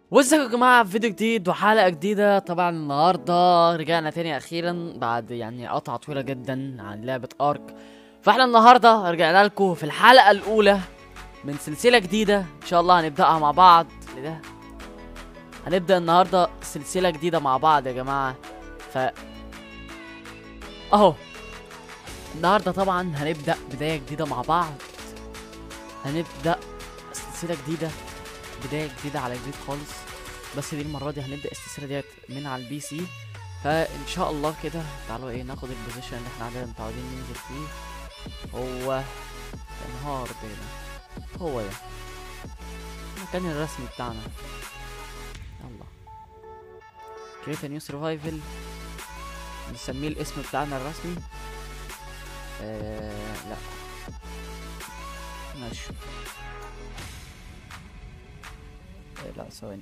وازيكم يا جماعه في فيديو جديد وحلقه جديده طبعا النهارده رجعنا تاني اخيرا بعد يعني قطعه طويله جدا عن لعبه ارك فاحنا النهارده رجعنا لكم في الحلقه الاولى من سلسله جديده ان شاء الله هنبداها مع بعض ايه ده هنبدا النهارده سلسله جديده مع بعض يا جماعه ف اهو النهارده طبعا هنبدا بدايه جديده مع بعض هنبدا سلسله جديده بدايه جديده على جديد خالص بس دي المره دي هنبدا السلسله ديت من على البي سي فان شاء الله كده تعالوا ايه ناخد البوزيشن اللي احنا عندنا متعودين ننزل فيه هو انهار بينا هو ده المكان الرسمي بتاعنا يلا كريت نيو سرفايفل نسميه الاسم بتاعنا الرسمي آه لا ماشي آه، لا ثواني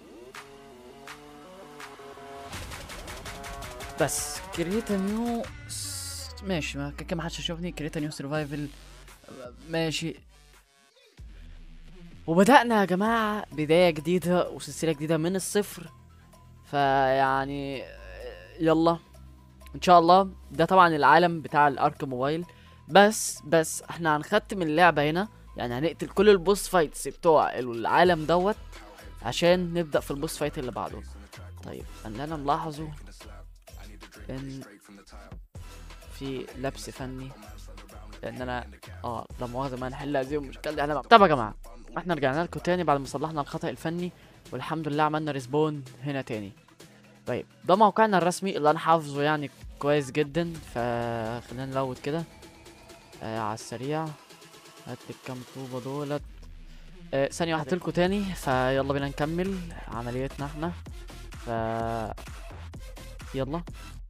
بس كريتا نيو س- ماشي ما كده ما حدش يشوفني كريتا نيو سرفايفل ماشي وبدأنا يا جماعة بداية جديدة وسلسلة جديدة من الصفر فيعني يلا ان شاء الله ده طبعا العالم بتاع الارك موبايل بس بس احنا هنختم اللعبة هنا يعني هنقتل كل البوس فايتس بتوع العالم دوت عشان نبدأ في البوس فايت اللي بعده طيب اللي انا ملاحظه ان في لبس فني لان انا اه لا مؤاخذة ما نحل هذه المشكلة دي احنا طب يا جماعة احنا رجعنا لكم تاني بعد ما صلحنا الخطأ الفني والحمد لله عملنا ريسبون هنا تاني طيب ده موقعنا الرسمي اللي انا حافظه يعني كويس جدا فخلينا نلود كده آه على السريع هات لي الكام طوبة دولت آه ثانية واحدة لكم تاني فيلا بينا نكمل عمليتنا احنا ف يلا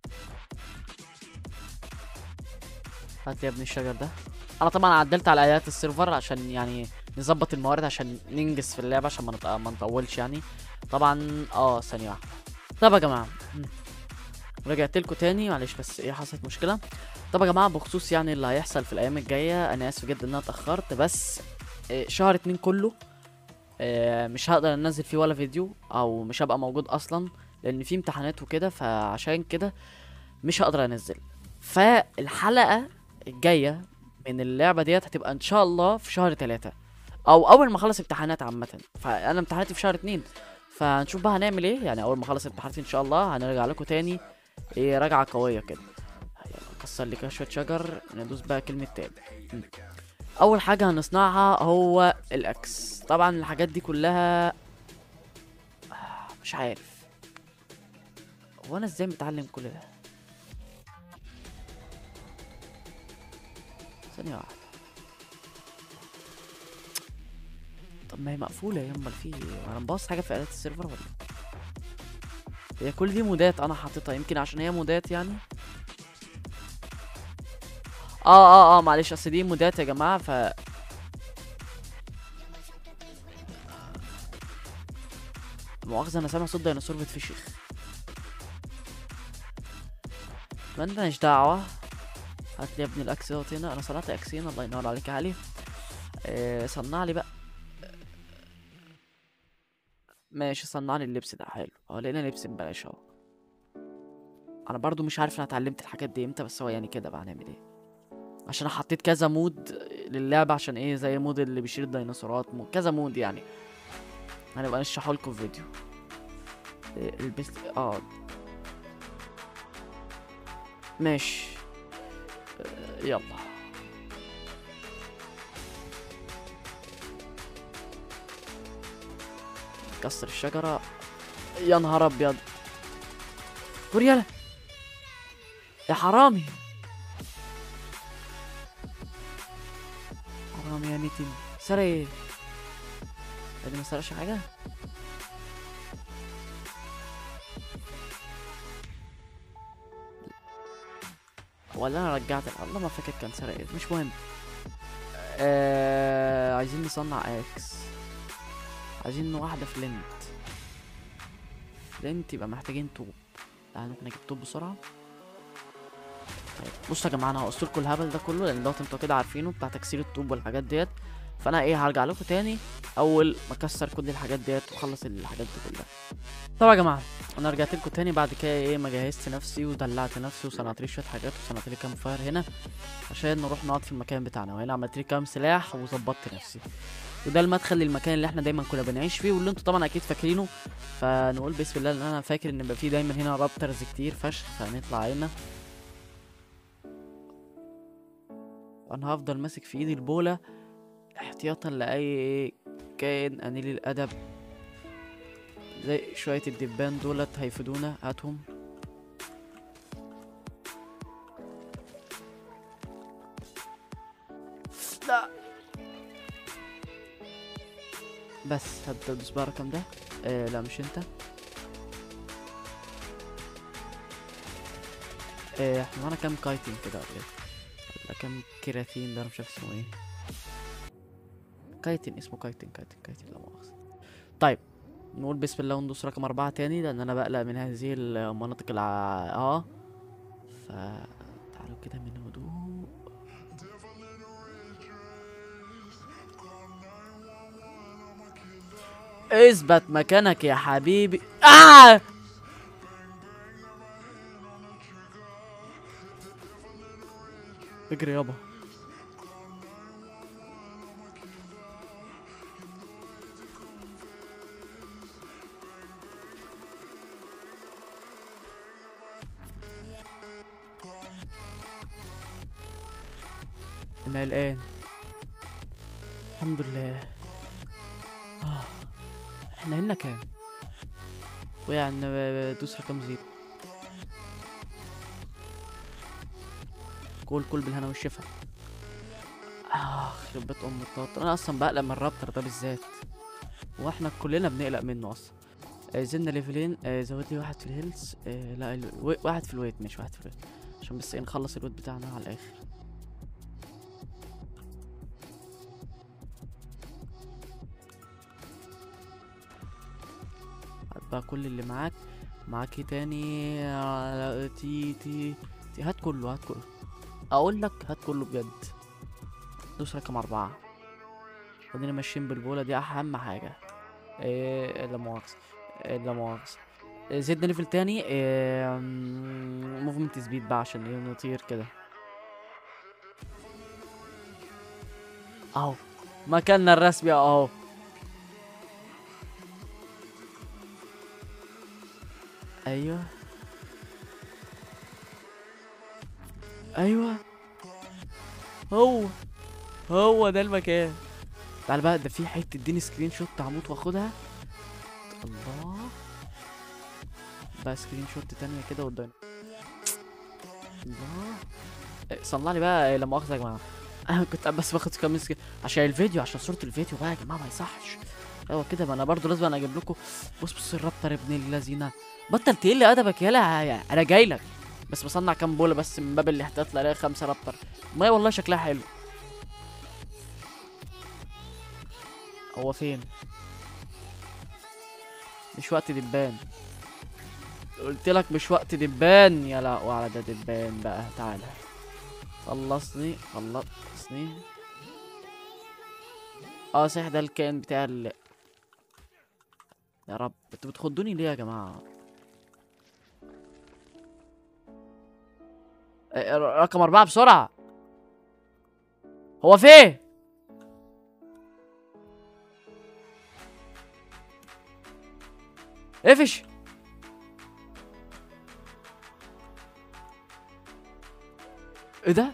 هات لي يا ابني الشجر ده انا طبعا عدلت على ايات السيرفر عشان يعني نظبط الموارد عشان ننجز في اللعبة عشان ما نط- ما نطولش يعني طبعا اه ثانية واحدة طب يا جماعة مم. رجعت لكم تاني معلش بس ايه حصلت مشكلة طب يا جماعة بخصوص يعني اللي هيحصل في الأيام الجاية أنا آسف جدا إن أنا اتأخرت بس إيه، شهر اتنين كله إيه، مش هقدر انزل فيه ولا فيديو او مش هبقى موجود اصلا لان في امتحانات وكده فعشان كده مش هقدر انزل فالحلقة الجاية من اللعبة ديت هتبقى ان شاء الله في شهر ثلاثة او اول ما اخلص امتحانات عامة فانا امتحاناتي في شهر اتنين فهنشوف بقى هنعمل ايه يعني اول ما اخلص امتحاناتي ان شاء الله هنرجع لكم تاني ايه رجعة قوية كده يلا نكسر لي كده شوية شجر ندوس بقى كلمة تاب مم. اول حاجة هنصنعها هو الاكس طبعا الحاجات دي كلها آه، مش عارف هو انا ازاي متعلم كل ده ثانية واحدة طب ما هي مقفولة يا امال في إيه؟ انا مبوظ حاجة في آلات السيرفر ولا إيه؟ هي كل دي مودات انا حاططها يمكن عشان هي مودات يعني اه اه اه معلش اصل دي مودات يا جماعة ف مؤاخذة انا سامع صوت ديناصور بتفشخ ما انت مش دعوة هات لي يا ابني الاكس دوت هنا انا صنعت اكسين الله ينور عليك يا علي إيه صنع لي بقى ماشي صنع لي اللبس ده حلو اه لقينا لبس ببلاش اهو انا برضو مش عارف انا اتعلمت الحاجات دي امتى بس هو يعني كده بقى هنعمل ايه عشان انا حطيت كذا مود للعبة عشان ايه زي مود اللي بيشيل الديناصورات مود كذا مود يعني هنبقى نشرحه لكم في فيديو إيه، البس اه ماشي آه، يلا كسر الشجرة يا نهار ابيض كوريالا يا حرامي حرامي يا نتن سرق ايه ادي ما سرقش حاجة ولا انا رجعت والله ما فاكر كان سرق ايه مش مهم آه عايزين نصنع اكس عايزين واحدة فلنت فلنت يبقى محتاجين طوب تعالى ممكن اجيب طوب بسرعة طيب بصوا يا جماعة انا هقص لكم الهبل ده كله لان دوت انتوا كده عارفينه بتاع تكسير الطوب والحاجات ديت فانا ايه هرجع لكم تاني اول ما اكسر كل الحاجات ديت واخلص الحاجات دي كلها طبعا يا جماعه انا رجعت لكم تاني بعد كده ايه ما جهزت نفسي ودلعت نفسي وصنعت لي شويه حاجات وصنعت لي كام فاير هنا عشان نروح نقعد في المكان بتاعنا وهنا عملت لي كام سلاح وظبطت نفسي وده المدخل للمكان اللي احنا دايما كنا بنعيش فيه واللي انتوا طبعا اكيد فاكرينه فنقول بسم الله لان انا فاكر ان بيبقى فيه دايما هنا رابترز كتير فشخ فهنطلع هنا انا هفضل ماسك في ايدي البولة احتياطا لاي كائن قليل الادب زي شوية الدبان دولت هيفيدونا هاتهم لا بس هبدأ ادوس بقى الرقم ده آه لا مش انت آه احنا معانا كام كايتين كده ولا ايه ولا كام كيراتين ده انا مش عارف اسمه ايه كايتين اسمه كايتين كايتين كايتين لا مؤاخذة طيب نقول بسم الله وندوس رقم أربعة تاني لأن أنا بقلق من هذه المناطق الع اه فتعالوا كده من هدوء اثبت مكانك يا حبيبي آه! اجري يابا انا قلقان الحمد لله آه. احنا هنا كام ويعني دوس رقم زيرو كل كل بالهنا والشفا اخ يخرب بيت ام الطاطا انا اصلا بقلق من الرابتر ده بالذات واحنا كلنا بنقلق منه اصلا آه، زدنا ليفلين آه، زود لي واحد في الهيلز آه، لا ال... و- واحد في الويت مش واحد في الويت عشان بس ايه نخلص الويت بتاعنا على الاخر هات بقى كل اللي معاك معاك ايه تاني آه، تي تي تي هات كله هات كله اقول لك هات كله بجد دوس رقم اربعة خلينا ماشيين بالبولة دي اهم حاجة إيه لا مؤاخذة إيه لا مؤاخذة إيه، زدنا ليفل تاني إيه موفمنت سبيد بقى عشان ايه نطير كده اهو مكاننا الرسمي اهو ايوه ايوه هو هو ده المكان تعال بقى ده في حته اديني سكرين شوت هموت واخدها الله بقى سكرين شوت تانية كده قدامي الله إيه، صنع لي بقى إيه، لا مؤاخذة يا جماعة انا كنت بس باخد كام سكرين عشان الفيديو عشان صورة الفيديو بقى يا جماعة ما يصحش ايوه كده ما انا برضو لازم انا اجيب لكم بص بص الرابتر ابن اللذينه بطل تقل ادبك يالا يعني انا جاي لك بس بصنع كام بوله بس من باب الاحتياط لاقي خمسه رابتر ما والله شكلها حلو هو فين مش وقت دبان قلت لك مش وقت دبان يا لا وعلى ده دبان بقى تعالى خلصني خلصني اه صحيح ده الكائن بتاع ال يا رب انتوا بتخضوني ليه يا جماعه إيه، ر- رقم أربعة بسرعة هو فين؟ قفش ايه ده؟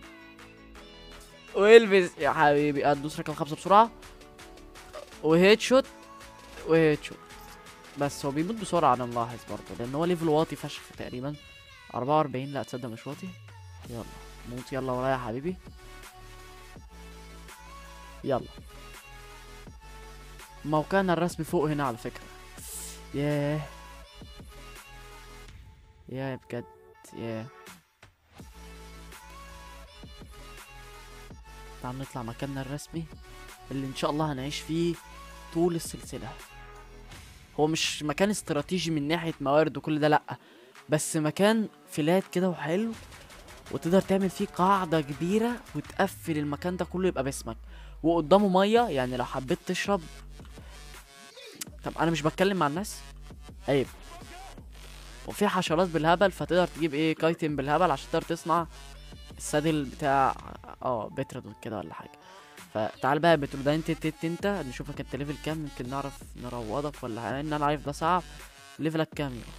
والبس يا حبيبي هتدوس رقم خمسة بسرعة وهيد شوت وهيد شوت بس هو بيموت بسرعة أنا ملاحظ برضه لأن هو ليفل واطي فشخ تقريبا أربعة وأربعين لأ تصدق مش واطي يلا موت يلا ورايا يا حبيبي يلا موقعنا الرسمي فوق هنا على فكرة ياه ياه بجد ياه تعال نطلع مكاننا الرسمي اللي ان شاء الله هنعيش فيه طول السلسلة هو مش مكان استراتيجي من ناحية موارد وكل ده لأ بس مكان فلات كده وحلو وتقدر تعمل فيه قاعدة كبيرة وتقفل المكان ده كله يبقى باسمك وقدامه ميه يعني لو حبيت تشرب طب انا مش بتكلم مع الناس عيب وفي حشرات بالهبل فتقدر تجيب ايه كايتن بالهبل عشان تقدر تصنع السادل بتاع اه بترود كده ولا حاجه فتعال بقى يا بترود انت انت انت نشوفك انت ليفل كام يمكن نعرف نروضك ولا حاجه لان انا عارف ده صعب ليفلك كام يا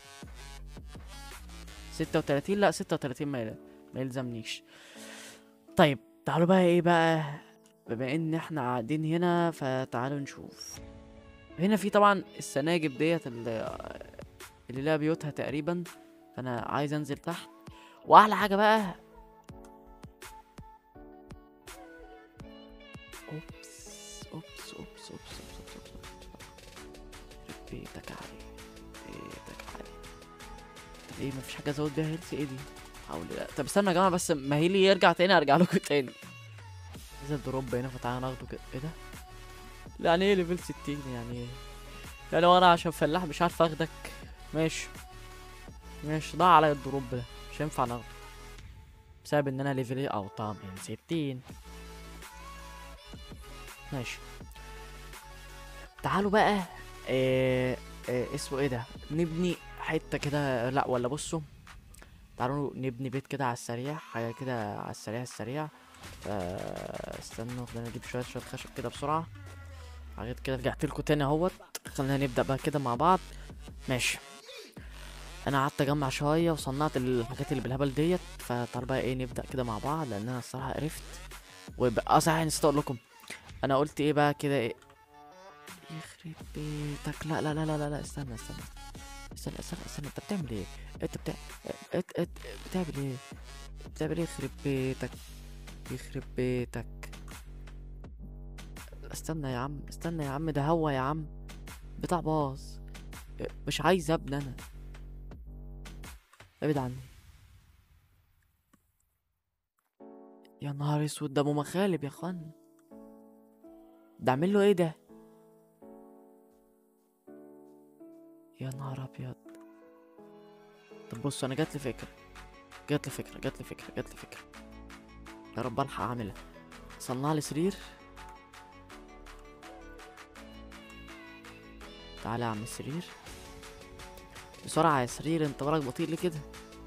ستة وتلاتين لا ستة وتلاتين ما يل- ما يلزمنيش طيب تعالوا بقى ايه بقى بما ان احنا قاعدين هنا فتعالوا نشوف هنا في طبعا السناجب ديت اللي, اللي لها بيوتها تقريبا فانا عايز انزل تحت واحلى حاجه بقى اوبس اوبس اوبس اوبس اوبس اوبس اوبس بيتك علي بيتك علي طب ايه مفيش حاجه ازود بيها هيلث ايه دي حاول لا طب استنى يا جماعه بس ما هيلي يرجع تاني ارجع لكم تاني نزل دروب هنا فتعالى ناخده كده ايه ده لا يعني ايه ليفل 60 يعني ايه يعني لو انا عشان فلاح مش عارف اخدك ماشي ماشي ضاع عليا الدروب ده مش هينفع ناخده بسبب ان انا ليفل ايه او طعم يعني 60 ماشي تعالوا بقى إيه إيه اسمه ايه ده نبني حته كده لا ولا بصوا تعالوا نبني بيت كده على السريع حاجه كده على السريع السريع آه، استنوا خلينا نجيب شويه شويه خشب كده بسرعه حاجات كده رجعت لكم تاني اهوت خلينا نبدا بقى كده مع بعض ماشي انا قعدت اجمع شويه وصنعت الحاجات اللي بالهبل ديت فتعالوا بقى ايه نبدا كده مع بعض لان انا الصراحه قرفت وبقى اه صحيح نسيت اقول لكم انا قلت ايه بقى كده ايه يخرب بيتك لا لا لا لا لا, لا استنى استنى استنى استنى استنى انت بتعمل ايه انت بتاع انت انت بتعمل ايه بتعمل ايه يخرب بيتك يخرب بيتك استنى يا عم استنى يا عم ده هوا يا عم بتاع باظ مش عايز ابني انا ابعد عني يا نهار اسود ده ابو مخالب يا اخوان ده اعمل له ايه ده يا نهار ابيض طب بص انا جات لي فكره جات لي فكره جات لي فكره جات لي فكره يا رب الحق اعملها صنع لي سرير تعالى يا عم السرير بسرعة يا سرير انت وراك بطيء ليه كده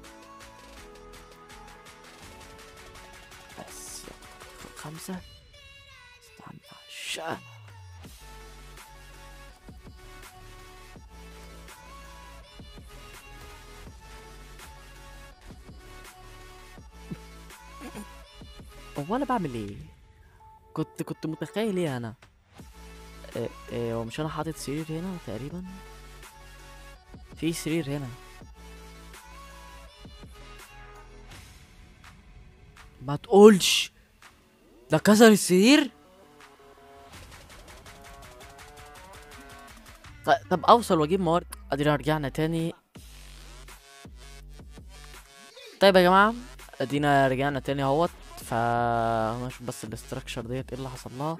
بس يلا. خمسة استنى عشاء هو انا بعمل ايه كنت كنت متخيل ايه انا إيه إيه هو مش انا حاطط سرير هنا تقريبا في سرير هنا ما تقولش ده كسر السرير ط- طب اوصل واجيب موارد ادينا رجعنا تاني طيب يا جماعه ادينا رجعنا تاني اهوت ف نشوف بس الاستراكشر ديت ايه اللي حصل لها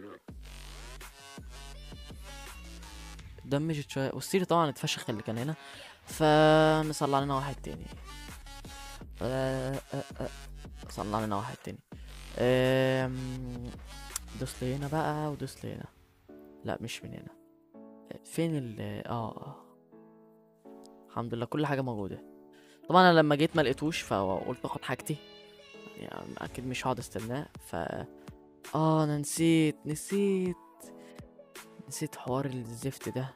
دمجت شويه والسيري طبعا اتفشخ اللي كان هنا فنصلع لنا واحد تاني آه، آه، آه، صلع لنا واحد تاني آم، دوس لي هنا بقى ودوس لي هنا لا مش من هنا فين ال اه آه. الحمد لله كل حاجه موجوده طبعا انا لما جيت ما لقيتوش فقلت اخد حاجتي يعني اكيد مش هقعد استناه ف اه انا نسيت نسيت نسيت حوار الزفت ده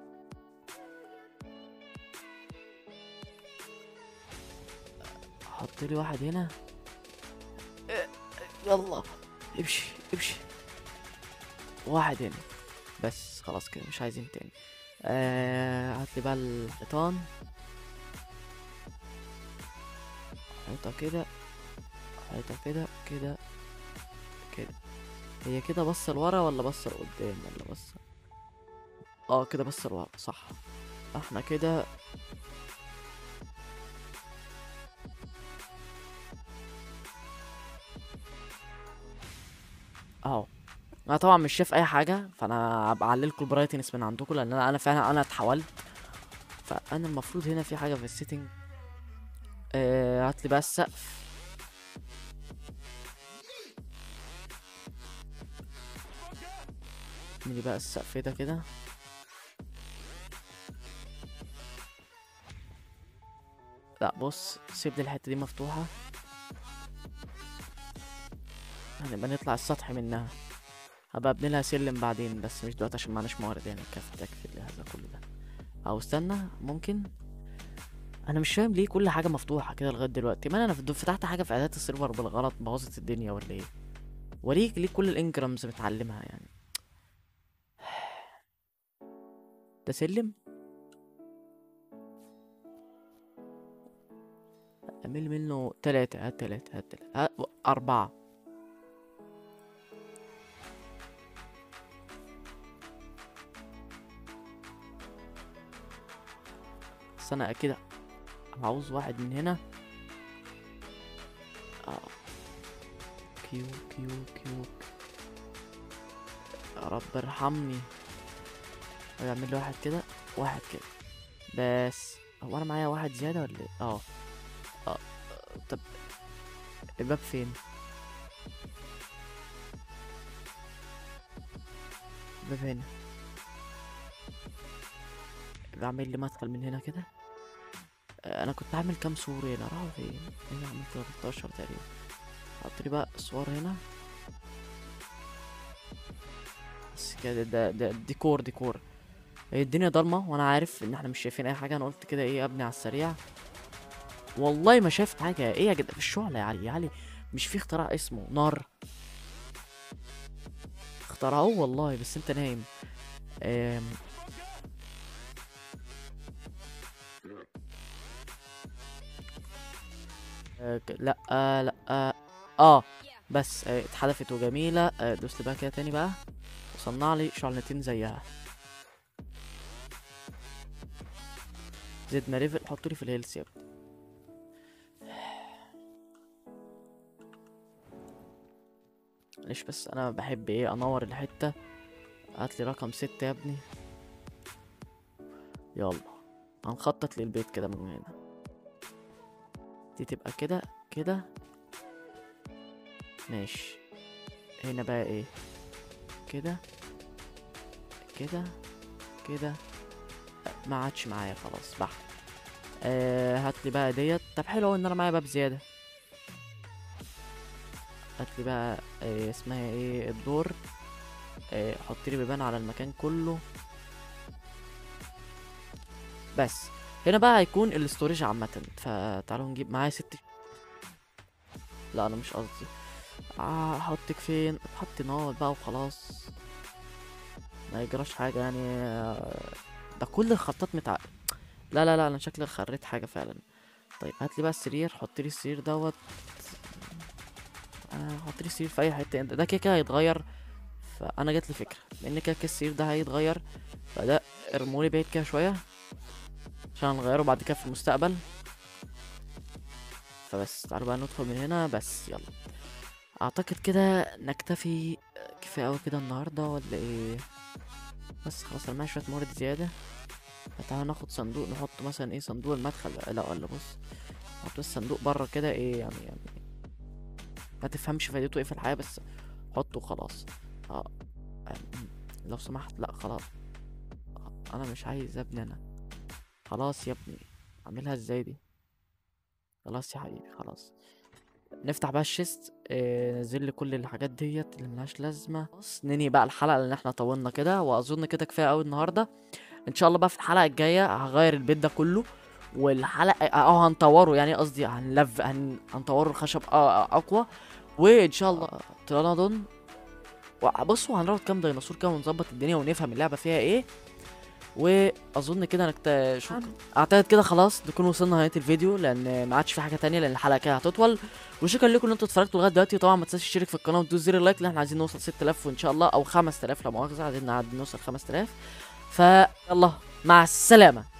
احط لي واحد هنا إيه، يلا امشي امشي واحد هنا بس خلاص كده مش عايزين تاني آه هات لي بقى الحيطان حيطة كده حيطة كده كده كده هي كده بص لورا ولا بص لقدام ولا بص اه كده بص لورا صح احنا كده اهو انا طبعا مش شايف اي حاجه فانا هبقى اعللكم البرايتنس من عندكم لان انا انا فعلا انا اتحولت فانا المفروض هنا في حاجه في السيتنج آه هات لي بقى السقف ابني لي بقى السقف ده كده لا بص سيب لي الحته دي مفتوحه هنبقى نطلع السطح منها هبقى ابني لها سلم بعدين بس مش دلوقتي عشان معناش موارد يعني كفي تكفي لهذا كل ده او استنى ممكن انا مش فاهم ليه كل حاجه مفتوحه كده لغايه دلوقتي ما انا فت- فتحت حاجه في اعدادات السيرفر بالغلط بوظت الدنيا ولا ايه وليه ليه كل الانجرامز متعلمها يعني ده سلم اعمل منه تلاتة هات تلاتة هات تلاتة هات أربعة بس أنا أكيد عاوز واحد من هنا آه. كيو كيو كيو يا رب ارحمني اعمل لي واحد كده واحد كده بس هو انا معايا واحد زيادة ولا ايه اه اه طب الباب فين الباب هنا بعمل لي مدخل من هنا كده آه، انا كنت عامل كام سور هنا راحوا فين هنا عملت 13 تقريبا حط لي بقى اسوار هنا بس كده ده ده ديكور ديكور هي الدنيا ضلمه وانا عارف ان احنا مش شايفين اي حاجه انا قلت كده ايه ابني على السريع والله ما شايف حاجه ايه يا جدع في الشعله يا علي يا علي مش في اختراع اسمه نار اخترعوه والله بس انت نايم آم، آه، ك- لا آه، لا آه، اه بس آه، اتحذفت وجميله آه، دوس لي بقى كده تاني بقى وصنع لي شعلتين زيها زدنا ليفل حط لي في الهيلث يا ابني معلش بس انا بحب ايه انور الحته هات لي رقم ستة يا ابني يلا هنخطط للبيت كده من هنا دي تبقى كده كده ماشي هنا بقى ايه كده كده كده ما عادش معايا خلاص بحت آه هات لي بقى ديت طب حلو أوي ان انا معايا باب زياده هات لي بقى آه اسمها ايه الدور آه حط لي بيبان على المكان كله بس هنا بقى هيكون الاستوريج عامة فتعالوا نجيب معايا ست لا انا مش قصدي آه، احطك فين حط نار بقى وخلاص ما يجراش حاجة يعني آه، ده كل الخطات متع لا لا لا انا شكلي خريت حاجة فعلا طيب هات لي بقى السرير حط لي السرير دوت آه، حط لي السرير في اي حتة انت ده كده كده هيتغير فانا جات لي فكرة لان كده كده السرير ده هيتغير فده ارمولي بعيد كده شوية عشان نغيره بعد كده في المستقبل فبس تعالوا بقى ندخل من هنا بس يلا اعتقد كده نكتفي كفايه قوي كده النهارده ولا ايه بس خلاص انا معايا شويه موارد زياده فتعالى ناخد صندوق نحط مثلا ايه صندوق المدخل لا ولا بص نحط بس صندوق بره كده ايه يعني يعني ما تفهمش فايدته ايه في الحياه بس حطه وخلاص اه أم، لو سمحت لا خلاص آه، انا مش عايز ابني انا خلاص يا ابني اعملها ازاي دي خلاص يا حبيبي خلاص نفتح بقى الشيست آه، نزل لي كل الحاجات ديت اللي ملهاش لازمه خلاص ننهي بقى الحلقه لان احنا طولنا كده واظن كده كفايه قوي النهارده ان شاء الله بقى في الحلقه الجايه هغير البيت ده كله والحلقه اه هنطوره يعني قصدي هنلف هن... هنطوره الخشب آه آه اقوى وان شاء الله ترانادون بصوا هنراود كام ديناصور كده ونظبط الدنيا ونفهم اللعبه فيها ايه واظن كده نكت شكرا اعتقد كده خلاص نكون وصلنا نهايه الفيديو لان ما عادش في حاجه تانية لان الحلقه كده هتطول وشكرا لكم ان انتوا اتفرجتوا لغايه دلوقتي وطبعا ما تنساش تشترك في القناه وتدوس زر اللايك لان احنا عايزين نوصل 6000 وان شاء الله او 5000 لا مؤاخذه عايزين نعدي نوصل 5000 فيلا مع السلامه